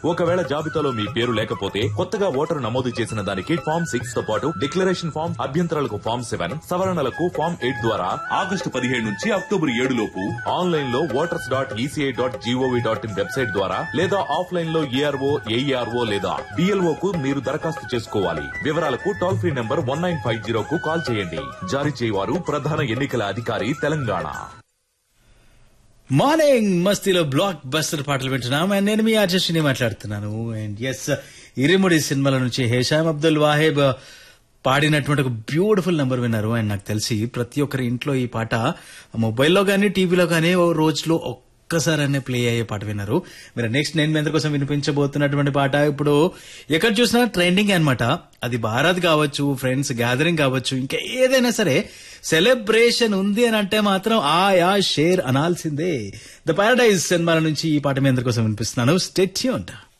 ఒకవేళ జాబితాలో మీ పేరు లేకపోతే కొత్తగా ఓటరు నమోదు చేసిన దానికి ఫామ్ సిక్స్ తో పాటు డిక్లరేషన్ ఫామ్ అభ్యంతరాలకు ఫామ్ సెవెన్ సవరణలకు ఫామ్ ఎయిట్ ద్వారా ఆగస్టు పదిహేడు నుంచి అక్టోబర్ ఏడు లోపు ఆన్లైన్ లో voters dot ECI dot GOV dot in website ద్వారా లేదా ఆఫ్లైన్ లో ఏఆర్ఓ ఏఈఆర్ఓ లేదా బిఎల్ఓ కు మీరు దరఖాస్తు చేసుకోవాలి వివరాలకు toll free number one nine five zero కు కాల్ చేయండి జారీ చేయవారు ప్రధాన ఎన్నికల అధికారి తెలంగాణ మార్నింగ్ మస్తీలో బ్లాక్ బస్టర్ పాటలు వింటున్నాం అండ్ నేను మీ ఆర్జస్టిని మాట్లాడుతున్నాను అండ్ ఎస్ ఇరిముడి సినిమాల నుంచి హేషామ్ అబ్దుల్ వాహేబ్ పాడినటువంటి ఒక బ్యూటిఫుల్ నెంబర్ విన్నారు అండ్ నాకు తెలిసి ప్రతి ఒక్కరి ఇంట్లో ఈ పాట మొబైల్లో కానీ టీవీలో కానీ ఓ రోజులో ఒక్కసారనే ప్లే అయ్యే పాట విన్నారు మీరు నెక్స్ట్ నేను మీ అందరి కోసం వినిపించబోతున్నటువంటి పాట ఇప్పుడు ఎక్కడ చూసినా ట్రెండింగ్ అన్నమాట అది భారత్ కావచ్చు ఫ్రెండ్స్ గ్యాదరింగ్ కావచ్చు ఇంకా ఏదైనా సరే సెలబ్రేషన్ ఉంది అని అంటే మాత్రం ఆ యా షేర్ అనాల్సిందే ద పారడైజ్ సినిమాల నుంచి ఈ పాట మీ అందరి కోసం వినిపిస్తున్నాను స్టెట్యూన్